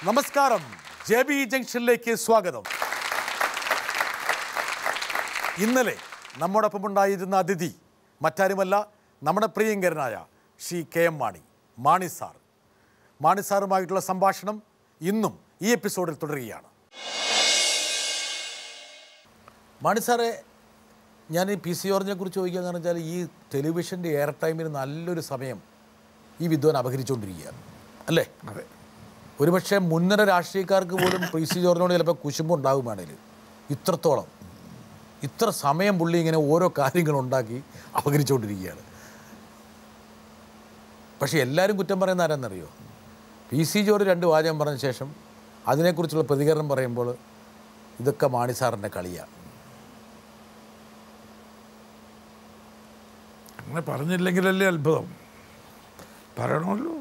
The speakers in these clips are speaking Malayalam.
നമസ്കാരം ജെ ബി ജംഗ്ഷനിലേക്ക് സ്വാഗതം ഇന്നലെ നമ്മോടൊപ്പം ഉണ്ടായിരുന്ന അതിഥി മറ്റാരുമല്ല നമ്മുടെ പ്രിയങ്കരനായ Shri K M Mani Mani sir Mani സാറുമായിട്ടുള്ള സംഭാഷണം ഇന്നും ഈ എപ്പിസോഡിൽ തുടരുകയാണ് മാണി സാറെ ഞാൻ ഈ പി സി ജോർജിനെ കുറിച്ച് ചോദിക്കുകയെന്ന് വെച്ചാൽ ഈ ടെലിവിഷൻ്റെ എയർ ടൈമിന് നല്ലൊരു സമയം ഈ വിദ്വാൻ അപഹരിച്ചുകൊണ്ടിരിക്കുകയാണ് അല്ലേ അതെ ഒരുപക്ഷെ മുൻനിര രാഷ്ട്രീയക്കാർക്ക് പോലും പി സി ജോർജിനോട് ചിലപ്പോൾ കുശുമ്പുണ്ടാകും വേണേൽ ഇത്രത്തോളം ഇത്ര സമയം പുള്ളി ഇങ്ങനെ ഓരോ കാര്യങ്ങൾ ഉണ്ടാക്കി അപകരിച്ചുകൊണ്ടിരിക്കുകയാണ് പക്ഷേ എല്ലാവരും കുറ്റം പറയുന്ന ആരാന്നറിയോ പി സി ജോർജ് രണ്ട് വാചകം പറഞ്ഞ ശേഷം അതിനെക്കുറിച്ചുള്ള പ്രതികരണം പറയുമ്പോൾ ഇതൊക്കെ മാണി സാറിൻ്റെ കളിയാണ് അങ്ങനെ പറഞ്ഞില്ലെങ്കിലല്ലേ അത്ഭുതം പറയണമല്ലോ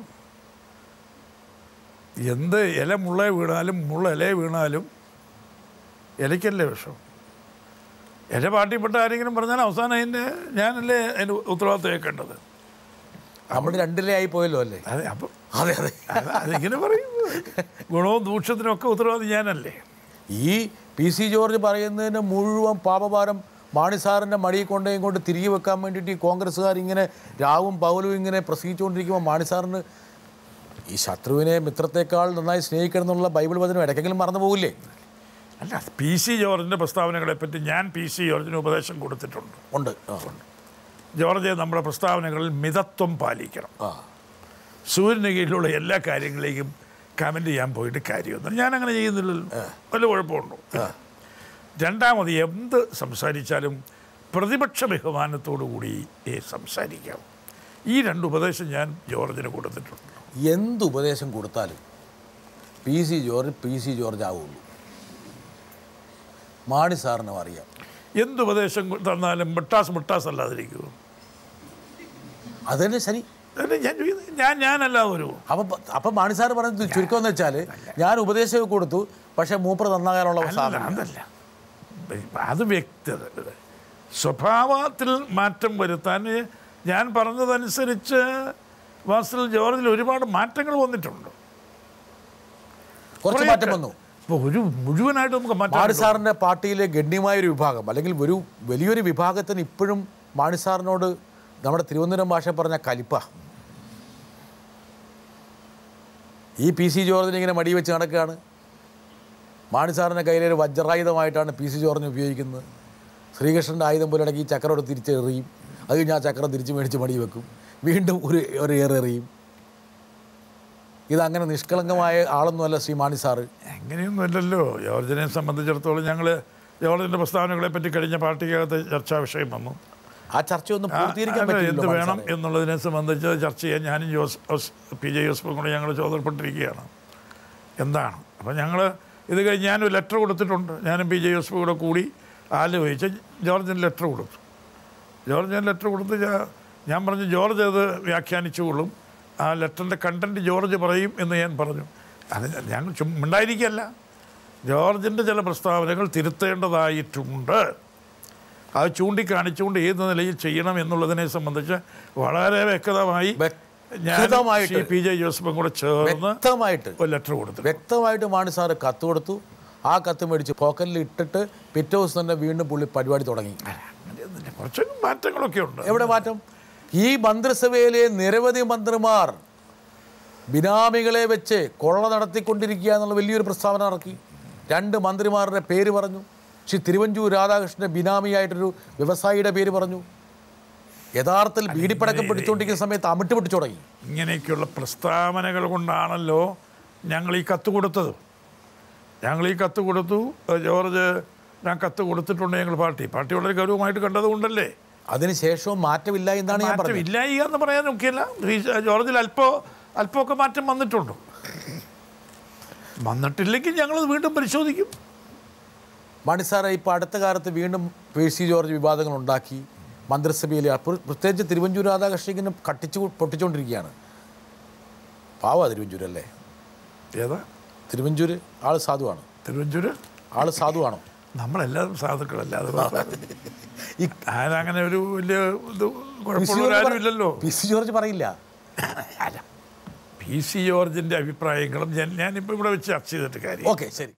എന്ത് ഇല മുള്ള വീണാലും മുള്ള ഇല വീണാലും ഇലയ്ക്കല്ലേ വിഷം ഇല പാർട്ടിപ്പെട്ട ആരെങ്കിലും പറഞ്ഞാൽ അവസാനം അതിൻ്റെ ഞാനല്ലേ അതിൻ്റെ ഉത്തരവാദിത്വം ഏൽക്കേണ്ടത് നമ്മൾ രണ്ടിലേ ആയി പോയല്ലോ അല്ലേ അതെ അപ്പം അതെ അതെ അത് അതിങ്ങനെ പറയും ഗുണവും ദൂഷ്യത്തിനും ഒക്കെ ഉത്തരവാദി ഞാനല്ലേ ഈ പി സി ജോർജ് പറയുന്നതിന് മുഴുവൻ പാപഭാരം മാണി സാറിൻ്റെ മടിയിൽ കൊണ്ടേയും കൊണ്ട് തിരികെ വെക്കാൻ വേണ്ടിയിട്ട് ഈ കോൺഗ്രസ്സുകാർ ഇങ്ങനെ രാവും പകലും ഇങ്ങനെ പ്രസംഗിച്ചുകൊണ്ടിരിക്കുമ്പോൾ മാണി സാറിന് ഈ ശത്രുവിനെ മിത്രത്തെക്കാൾ നന്നായി സ്നേഹിക്കണം എന്നുള്ള ബൈബിൾ വചനം ഇടയ്ക്കെങ്കിലും മറന്നു പോകില്ലേ അല്ല പി സി ജോർജിൻ്റെ പ്രസ്താവനകളെപ്പറ്റി ഞാൻ പി സി ജോർജിന് ഉപദേശം കൊടുത്തിട്ടുണ്ട് ഉണ്ട് ആ, ജോർജ് നമ്മുടെ പ്രസ്താവനകളിൽ മിതത്വം പാലിക്കണം ആ സൂര്യന് കീഴിലുള്ള എല്ലാ കാര്യങ്ങളിലേക്കും കമൻറ്റ് ചെയ്യാൻ പോയിട്ട് കാര്യമൊന്നും ഞാൻ അങ്ങനെ ചെയ്യുന്നില്ലല്ലോ വല്ല കുഴപ്പമുണ്ടോ രണ്ടാമത് എന്ത് സംസാരിച്ചാലും പ്രതിപക്ഷ ബഹുമാനത്തോടു കൂടി ഏ, സംസാരിക്കാം ഈ രണ്ട് ഉപദേശം ഞാൻ ജോർജിന് കൊടുത്തിട്ടുണ്ട് എന്ത് ഉപദേശം കൊടുത്താലും P C George P C George ആവുള്ളൂ മാണി സാറിനും അറിയാം എന്ത് ഉപദേശം കൊ- തന്നാലും മിട്ടാസ് മിട്ടാസ് അല്ലാതിരിക്കുമോ അതന്നെ ശരി അതല്ലേ ഞാൻ ചോദിക്കുന്നത്. ഞാൻ ഞാനല്ലാതെ ഒരു അപ്പം അപ്പം മാണി സാർ പറഞ്ഞത് ചുരുക്കം എന്ന് വെച്ചാൽ ഞാൻ ഉപദേശം കൊടുത്തു പക്ഷേ മൂപ്പർ നന്നാകാനുള്ള അല്ല സാധനം അതല്ല അത് വ്യക്തത സ്വഭാവത്തിൽ മാറ്റം വരുത്താൻ ഞാൻ പറഞ്ഞതനുസരിച്ച് വാസ്തവ ജോർജിൽ ഒരുപാട് മാറ്റങ്ങൾ വന്നിട്ടുണ്ട് കുറച്ച് മാറ്റം വന്നു ഇപ്പോൾ ഒരു മുഴുവനായിട്ട് നമുക്ക് മാണി മാറ്റാൻ സാറിൻ്റെ പാർട്ടിയിലെ ഗണ്യമായൊരു വിഭാഗം അല്ലെങ്കിൽ ഒരു വലിയൊരു വിഭാഗത്തിന് ഇപ്പോഴും മാണി സാറിനോട് നമ്മുടെ തിരുവനന്തപുരം ഭാഷ പറഞ്ഞ കലിപ്പ ഈ പി സി ജോർജിനെ ഇങ്ങനെ മടി വെച്ച് നടക്കുകയാണ് മാണി സാറിൻ്റെ കയ്യിലൊരു വജ്രായുധമായിട്ടാണ് പി സി ജോർജിനെ ഉപയോഗിക്കുന്നത് ശ്രീകൃഷ്ണൻ്റെ ആയുധം പോലെ ഇടയ്ക്ക് ഈ ചക്രം തിരിച്ചെറിയും അത് കഴിഞ്ഞ് ആ ചക്രം തിരിച്ച് മേടിച്ച് മടി വെക്കും വീണ്ടും ഒരു ഒരു ഏറെറിയും ഇതങ്ങനെ നിഷ്കളങ്കമായ ആളൊന്നുമല്ല ശ്രീ മാണി സാറ് അങ്ങനെയൊന്നും അല്ലല്ലോ ജോർജിനെ സംബന്ധിച്ചിടത്തോളം ഞങ്ങൾ ജോർജിൻ്റെ പ്രസ്താവനകളെ പറ്റി കഴിഞ്ഞ പാർട്ടിക്കകത്ത് ചർച്ചാ വിഷയം വന്നു ആ ചർച്ചയൊന്നും പൂർത്തീകരിക്കാൻ അല്ല, എന്ത് പറ്റില്ലല്ലോ വേണം മാണി സാറേ. എന്നുള്ളതിനെ സംബന്ധിച്ച് ചർച്ച ചെയ്യാൻ ഞാനും ജോസ് ജോസ് പി ജെ ജോസഫും കൂടെ ഞങ്ങൾ ചോദനപ്പെട്ടിരിക്കുകയാണ് എന്താണ് അപ്പം ഞങ്ങൾ ഇത് കഴിഞ്ഞ് ഞാനൊരു ലെറ്റർ കൊടുത്തിട്ടുണ്ട് ഞാനും പി ജെ ജോസഫും കൂടെ കൂടി ആലോചിച്ച് ജോർജിന് ലെറ്റർ കൊടുത്തു ജോർജിന് ലെറ്റർ കൊടുത്ത് ഞാ- ഞാൻ പറഞ്ഞു ജോർജ് അത് വ്യാഖ്യാനിച്ചുകൊള്ളും ആ ലെറ്ററിൻ്റെ കണ്ടൻറ്റ് ജോർജ് പറയും എന്ന് ഞാൻ പറഞ്ഞു അത് ഞങ്ങൾ ചും ഉണ്ടായിരിക്കല്ല ജോർജിൻ്റെ ചില പ്രസ്താവനകൾ തിരുത്തേണ്ടതായിട്ടുണ്ട് അത് ചൂണ്ടിക്കാണിച്ചുകൊണ്ട് ഏത് നിലയിൽ ചെയ്യണം എന്നുള്ളതിനെ സംബന്ധിച്ച് വളരെ വ്യക്തമായി ഞാൻ വ്യക്തമായിട്ട്. ശ്രീ പി ജെ ജോസഫും കൂടെ ചേർന്ന് വ്യക്തമായിട്ട് ഒരു ലെറ്റർ കൊടുത്തു വ്യക്തമായിട്ട് മാണി സാറ് കത്ത് കൊടുത്തു ആ കത്ത് മേടിച്ച് പോക്കറ്റിൽ ഇട്ടിട്ട് പിറ്റേ ദിവസം തന്നെ വീണ്ടും പുള്ളി പരിപാടി തുടങ്ങി അങ്ങനെയൊന്നുമില്ല. കുറച്ച് മാറ്റങ്ങളൊക്കെ ഉണ്ട് എവിടെ മാറ്റം ഈ മന്ത്രിസഭയിലെ നിരവധി മന്ത്രിമാർ ബിനാമികളെ വെച്ച് കൊള്ള നടത്തിക്കൊണ്ടിരിക്കുക എന്നുള്ള വലിയൊരു പ്രസ്താവന ഇറക്കി രണ്ട് മന്ത്രിമാരുടെ പേര് പറഞ്ഞു ശ്രീ തിരുവഞ്ചൂർ രാധാകൃഷ്ണൻ്റെ ബിനാമിയായിട്ടൊരു വ്യവസായിയുടെ പേര് പറഞ്ഞു യഥാർത്ഥത്തിൽ ബീഡിപ്പടക്കം പിടിച്ചുകൊണ്ടിരിക്കുന്ന സമയത്ത് അമിട്ട് പിടിച്ചു തുടങ്ങി ഇങ്ങനെയൊക്കെയുള്ള പ്രസ്താവനകൾ കൊണ്ടാണല്ലോ ഞങ്ങൾ ഈ കത്ത് കൊടുത്തത് ഞങ്ങൾ ഈ കത്ത് കൊടുത്തു ഏഹ് ജോർജ് ഞാൻ കത്ത് കൊടുത്തിട്ടുണ്ട് ഞങ്ങൾ പാർട്ടി പാർട്ടി വളരെ ഗൗരവമായിട്ട് കണ്ടതുകൊണ്ടല്ലേ അതിനുശേഷവും മാറ്റമില്ല എന്നാണ് ഞാൻ മാറ്റം പറഞ്ഞത് ഇല്ലായിക എന്ന് പറയാൻ നോക്കിയല്ല ഈ ജോർജിൽ അല്പോ അല്പമൊക്കെ മാറ്റം വന്നിട്ടുണ്ട് വന്നിട്ടില്ലെങ്കിൽ ഞങ്ങളത് വീണ്ടും പരിശോധിക്കും മണി സാറെ ഇപ്പോൾ അടുത്ത കാലത്ത് വീണ്ടും പി സി ജോർജ് വിവാദങ്ങൾ ഉണ്ടാക്കി മന്ത്രിസഭയിലെ അപ്പോൾ പ്രത്യേകിച്ച് തിരുവഞ്ചൂർ രാധാകൃഷ്ണനെ കട്ടിച്ചു പൊട്ടിച്ചുകൊണ്ടിരിക്കുകയാണ് പാവാ തിരുവഞ്ചൂർ അല്ലേ ഏതാ തിരുവഞ്ചൂർ ആൾ സാധുവാണ് തിരുവഞ്ചൂര് ആൾ സാധുവാണോ നമ്മളെല്ലാവരും സാധുക്കളല്ല അത് ഈ ആരങ്ങനെ ഒരു വലിയ ഇത് പി സി കുഴപ്പമുള്ള ജോർജ് ആരും പറ- ഇല്ലല്ലോ പി സി ജോർജ് പറയില്ല അല്ല പി പി സി ജോർജിൻ്റെ അഭിപ്രായങ്ങളും ഞാൻ ഞാനിപ്പോൾ ഇവിടെ വെച്ച് ചർച്ച ചെയ്തിട്ട് കാര്യം ഓക്കെ ശരി